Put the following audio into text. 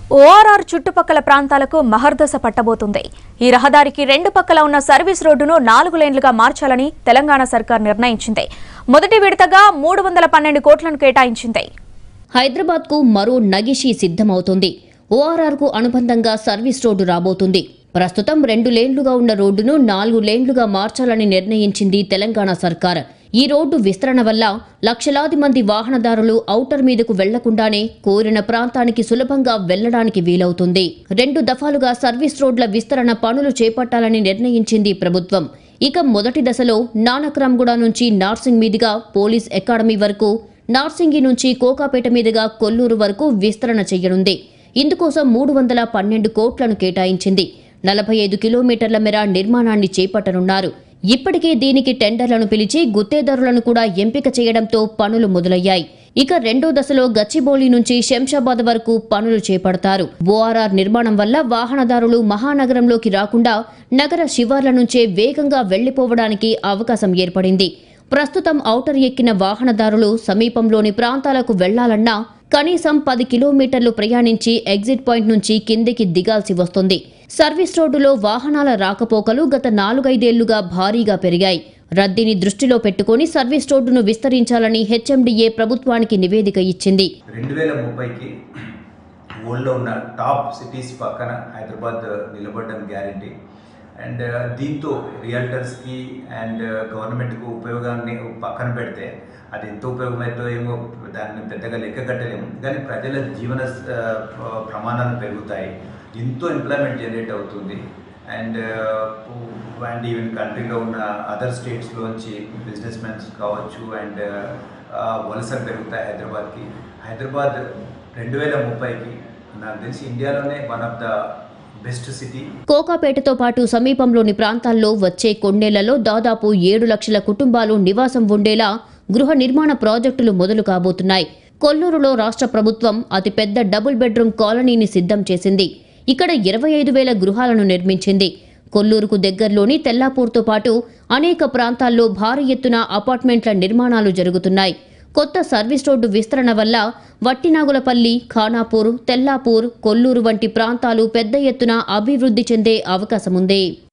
ORR చుట్టుపక్కల ప్రాంతాలకు మహర్దశ పట్టబోతుంది ఈ రహదారికి రెండు పక్కల ఉన్న సర్వీస్ రోడ్డును నాలుగు లేన్లుగా మార్చాలని తెలంగాణ సర్కార్ నిర్ణయించింది మొదటి విడతగా మూడు వందల పన్నెండు కోట్లను కేటాయించింది హైదరాబాద్కు మరో నగిషి సిద్ధమవుతోంది ఓఆర్ఆర్కు అనుబంధంగా సర్వీస్ రోడ్డు రాబోతుంది ప్రస్తుతం రెండు లేన్లుగా ఉన్న రోడ్డును నాలుగు లేన్లుగా మార్చాలని నిర్ణయించింది తెలంగాణ సర్కార్ ఈ రోడ్డు విస్తరణ వల్ల లక్షలాది మంది వాహనదారులు ఔటర్ మీదకు వెళ్లకుండానే కోరిన ప్రాంతానికి సులభంగా వెళ్లడానికి వీలవుతుంది రెండు దఫాలుగా సర్వీస్ రోడ్ల విస్తరణ పనులు చేపట్టాలని నిర్ణయించింది ప్రభుత్వం ఇక మొదటి దశలో నానక్రామ్గూడ నుంచి నార్సింగ్ మీదుగా పోలీస్ అకాడమీ వరకు నార్సింగి నుంచి కోకాపేట మీదుగా కొల్లూరు వరకు విస్తరణ చేయనుంది ఇందుకోసం మూడు వందల పన్నెండు కోట్లను కేటాయించింది నలభై ఐదు కిలోమీటర్ల మేర నిర్మాణాన్ని చేపట్టనున్నారు ఇప్పటికే దీనికి టెండర్లను పిలిచి గుత్తేదారులను కూడా ఎంపిక చేయడంతో పనులు మొదలయ్యాయి ఇక రెండో దశలో గచ్చిబౌలి నుంచి శంషాబాద్ వరకు పనులు చేపడతారు ఓఆర్ఆర్ నిర్మాణం వల్ల వాహనదారులు మహానగరంలోకి రాకుండా నగర శివార్ల నుంచే వేగంగా వెళ్లిపోవడానికి అవకాశం ఏర్పడింది ప్రస్తుతం ఔటర్ ఎక్కిన వాహనదారులు సమీపంలోని ప్రాంతాలకు వెళ్లాలన్నా కనీసం పది కిలోమీటర్లు ప్రయాణించి ఎగ్జిట్ పాయింట్ నుంచి కిందికి దిగాల్సి వస్తుంది సర్వీస్ రోడ్డులో వాహనాల రాకపోకలు గత నాలుగైదేళ్లుగా భారీగా పెరిగాయి రద్దీని దృష్టిలో పెట్టుకుని సర్వీస్ రోడ్డును విస్తరించాలని హెచ్ఎండిఏ ప్రభుత్వానికి నివేదిక ఇచ్చింది రెండు వేల ముప్పైకి వరల్డ్లో ఉన్న టాప్ సిటీస్ పక్కన హైదరాబాద్ నిలబడడం గ్యారంటీ అండ్ దీంతో రియల్టర్స్కి అండ్ గవర్నమెంట్కు ఉపయోగాన్ని పక్కన పెడితే అది ఎంత ఉపయోగమైతే ఏమో దాన్ని పెద్దగా లెక్క కట్టలేము కానీ ప్రజల జీవన ఆ, ప్రమాణాలు పెరుగుతాయి ఎంతో ఎంప్లాయ్మెంట్ జనరేట్ అవుతుంది అండ్ అండ్ ఈవెన్ కంట్రీలో ఉన్న అదర్ స్టేట్స్లోంచి బిజినెస్ మెన్స్ కావచ్చు అండ్ వలసలు పెరుగుతాయి హైదరాబాద్కి హైదరాబాద్ రెండు వేల ముప్పైకి నాకు తెలిసి ఇండియాలోనే one of the best city కోకాపేటతో పాటు సమీపంలోని ప్రాంతాల్లో వచ్చే కొన్నేళ్లలో దాదాపు ఏడు లక్షల కుటుంబాలు నివాసం ఉండేలా గృహ నిర్మాణ ప్రాజెక్టులు మొదలు కాబోతున్నాయి కొల్లూరులో రాష్ట్ర ప్రభుత్వం అతిపెద్ద డబుల్ బెడ్రూమ్ కాలనీని సిద్ధం చేసింది ఇక్కడ ఇరవై ఐదు వేల గృహాలను నిర్మించింది కొల్లూరుకు దగ్గరలోని తెల్లాపూర్తో పాటు అనేక ప్రాంతాల్లో భారీ ఎత్తున అపార్ట్మెంట్ల నిర్మాణాలు జరుగుతున్నాయి కొత్త సర్వీస్ రోడ్డు విస్తరణ వల్ల వట్టినాగులపల్లి ఖానాపూర్ తెల్లాపూర్ కొల్లూరు వంటి ప్రాంతాలు పెద్ద ఎత్తున అభివృద్ధి చెందే అవకాశముంది